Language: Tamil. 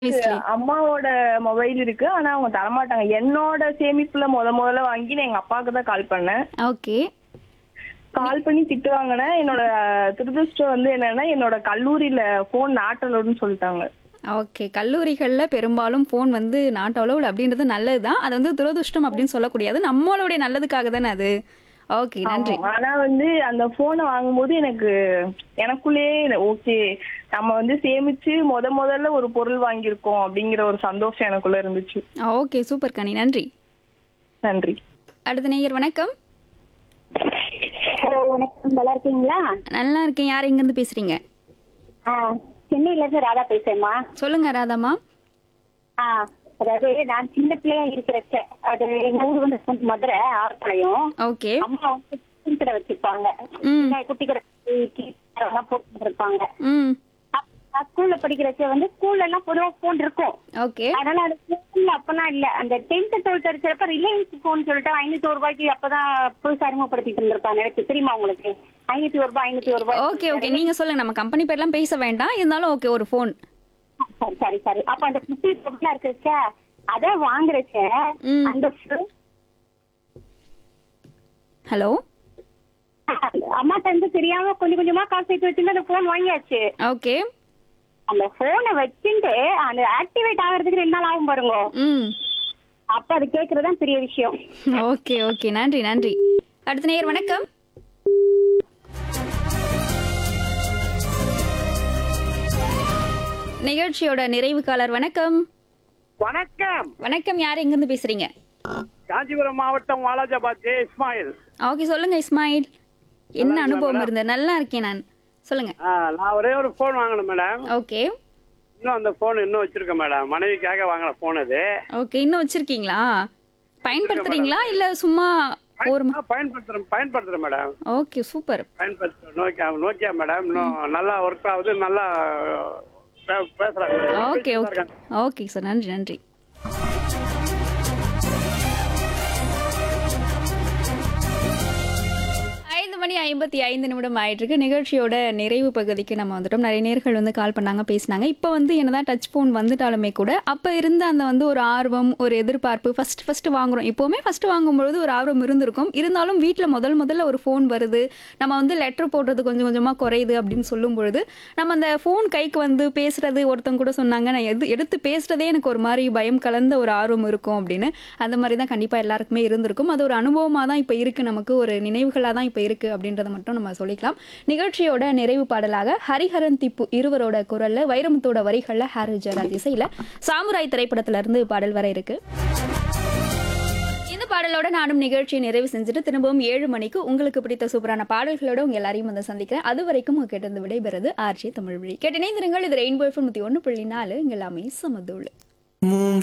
வயசுலயே. அம்மாவோட மொபைல் இருக்கு ஆனா அவங்க தரமாட்டாங்க என்னோட சேமிப்புல முத முதல்ல வாங்கி நான் எங்க அப்பாவுக்கு தான் கால் பண்ணேன் ஓகே கால் பண்ணி திட்டு வாங்கினேன் என்னோட துரதிருஷ்டம் வந்து என்னன்னா என்னோட கல்லூரியில போன் நாட்டலோடுன்னு சொல்லிட்டாங்க ஓகே கல்லூரிகள்ல பெரும்பாலும் ஃபோன் வந்து நாட் அலோவ்டு அப்படின்றது நல்லதுதான் அது வந்து துரதுஷ்டம் அப்படின்னு சொல்லக்கூடியது நம்மளுடைய நல்லதுக்காக தானே அது ஓகே நன்றி ஆமா. ஆனா வந்து அந்த போனை வாங்கும்போது எனக்கு எனக்குள்ளேயே ஓகே நம்ம வந்து சேமிச்சு முத முதல்ல ஒரு பொருள் வாங்கியிருக்கோம் அப்படிங்கிற ஒரு சந்தோஷம் எனக்குள்ள இருந்துச்சு ஓகே சூப்பர் கனி நன்றி நன்றி அடுத்த நேயர் வணக்கம் ஹலோ வணக்கம் நல்லா இருக்கீங்களா நல்லா இருக்கேன் யார் எங்கேருந்து பேசுறீங்க ஆ சென்னையில இருந்து ராதா பேசுறேன் சொல்லுங்க ராதாமா ஆ அதாவது நான் சின்ன பிள்ளையா இருக்கிறச்ச அது எங்க ஊர் வந்து கொஞ்சம் மதுரை ஆர்ப்பாளையம் ஓகே அம்மா வந்து சின்ன கடை வச்சிருப்பாங்க ம். சின்ன குட்டி கடை எல்லாம் போட்டு இருப்பாங்க ம் ஸ்கூல்ல படிக்கிறச்ச வந்து ஸ்கூல்ல எல்லாம் பொதுவா போன் இருக்கும் ஓகே அதனால அது ஸ்கூல்ல அப்பெல்லாம் இல்ல அந்த டென்த் டுவெல்த் அடிச்சப்ப ரிலையன்ஸ் போன் சொல்லிட்டு ஐநூத்தி ஒரு ரூபாய்க்கு அப்பதான் புதுசா அறிமுகப்படுத்திட்டு இருந்திருப்பாங்க எனக்கு தெரியுமா உங்களுக்கு ஐநூத்தி ஒரு ரூபாய் ஐநூத்தி ஒரு ரூபாய் ஓகே ஓகே நீங்க சொல்லுங்க நம்ம கம்பெனி பேர்லாம் பேச வேண்டாம் இருந்தாலும் ஓகே ஒரு ஃபோன் சரி சரி சரி அப்ப அந்த குட்டி பொருளா இருக்குச்ச அத வாங்குறச்ச ம். அந்த phone ஹலோ அம்மாட்ட இருந்து தெரியாம கொஞ்சம் கொஞ்சமா காசு சேர்த்து வச்சிருந்து அந்த போன் வாங்கியாச்சு ஓகே அந்த போனை வச்சுட்டு அந்த ஆக்டிவேட் ஆகிறதுக்கு ரெண்டு நாள் ஆகும் பாருங்க ம் அப்ப அது கேக்குறதுதான் பெரிய விஷயம் ஓகே ஓகே நன்றி நன்றி அடுத்த நேயர் வணக்கம் நிகழ்ச்சியோட நிறைவு காலர் வணக்கம் வணக்கம் வணக்கம் யார் எங்கிருந்து பேசுறீங்க காஞ்சிபுரம் மாவட்டம் வாலாஜாபாத் ஜே இஸ்மாயில் ஓகே சொல்லுங்க இஸ்மாயில் என்ன அனுபவம் இருந்தது நல்லா இருக்கேன் நான் சொல்லுங்க ஆ, நான் ஒரே ஒரு ஃபோன் வாங்கினேன் மேடம் ஓகே இன்னும் அந்த ஃபோன் இன்னும் வச்சிருக்கேன் மேடம் மனைவிக்காக வாங்கின ஃபோன் அது ஓகே இன்னும் வச்சிருக்கீங்களா பயன்படுத்துறீங்களா இல்ல சும்மா ஒரு ஆ, பயன்படுத்துறேன் பயன்படுத்துறேன் மேடம் ஓகே சூப்பர் பயன்படுத்துறேன் நோக்கியா நோக்கியா மேடம் இன்னும் நல்லா ஒர்க் ஆகுது நல்லா பே- பேசுறாங்க ஓகே ஓகே ஓகே சார் நன்றி நன்றி ஐந்து மணி ஐம்பத்தி ஐந்து நிமிடம் ஆயிட்டு இருக்கு நிகழ்ச்சியோட நிறைவு பகுதிக்கு நம்ம வந்துட்டோம் நிறைய நேர்கள் வந்து கால் பண்ணாங்க பேசினாங்க இப்போ வந்து என்னதான் டச் ஃபோன் வந்துட்டாலுமே கூட அப்போ இருந்த அந்த வந்து ஒரு ஆர்வம் ஒரு எதிர்பார்ப்பு ஃபர்ஸ்ட் ஃபர்ஸ்ட் வாங்குறோம் இப்போவுமே ஃபர்ஸ்ட் வாங்கும்பொழுது ஒரு ஆர்வம் இருந்திருக்கும் இருந்தாலும் வீட்டில் முதல் முதல்ல ஒரு ஃபோன் வருது நம்ம வந்து லெட்டர் போடுறது கொஞ்சம் கொஞ்சமாக குறையுது அப்படின்னு சொல்லும் பொழுது நம்ம அந்த ஃபோன் கைக்கு வந்து பேசுறது ஒருத்தங்க கூட சொன்னாங்க நான் எது எடுத்து பேசுறதே எனக்கு ஒரு மாதிரி பயம் கலந்த ஒரு ஆர்வம் இருக்கும் அப்படின்னு அந்த மாதிரி தான் கண்டிப்பாக எல்லாருக்குமே இருந்திருக்கும் அது ஒரு அனுபவமாக தான் இப்போ இருக்குது நமக்கு ஒரு நினைவுகளாக தான் இப்போ இருக்குது அப்படின்றத மட்டும் நம்ம சொல்லிக்கலாம் நிகழ்ச்சியோட நிறைவு பாடலாக ஹரிஹரன் திப்பு இருவரோட குரல்ல வைரமுத்தோட வரிகளில் ஹாரி ஜெயராஜ் இசையில் சாமுராய் திரைப்படத்துல இருந்து பாடல் வர இருக்கு இந்த பாடலோட நானும் நிகழ்ச்சியை நிறைவு செஞ்சுட்டு திரும்பவும் ஏழு மணிக்கு உங்களுக்கு பிடித்த சூப்பரான பாடல்களோட உங்க எல்லாரையும் வந்து சந்திக்கிறேன் அது வரைக்கும் உங்க கேட்டு விடைபெறுது ஆர்ஜி தமிழ் வழி கேட்டு இணைந்திருங்கள் இது ரெயின்போ எஃப்எம் நூற்றி ஒன்று புள்ளி நாலு இங்க எல்லாமே சமதூள்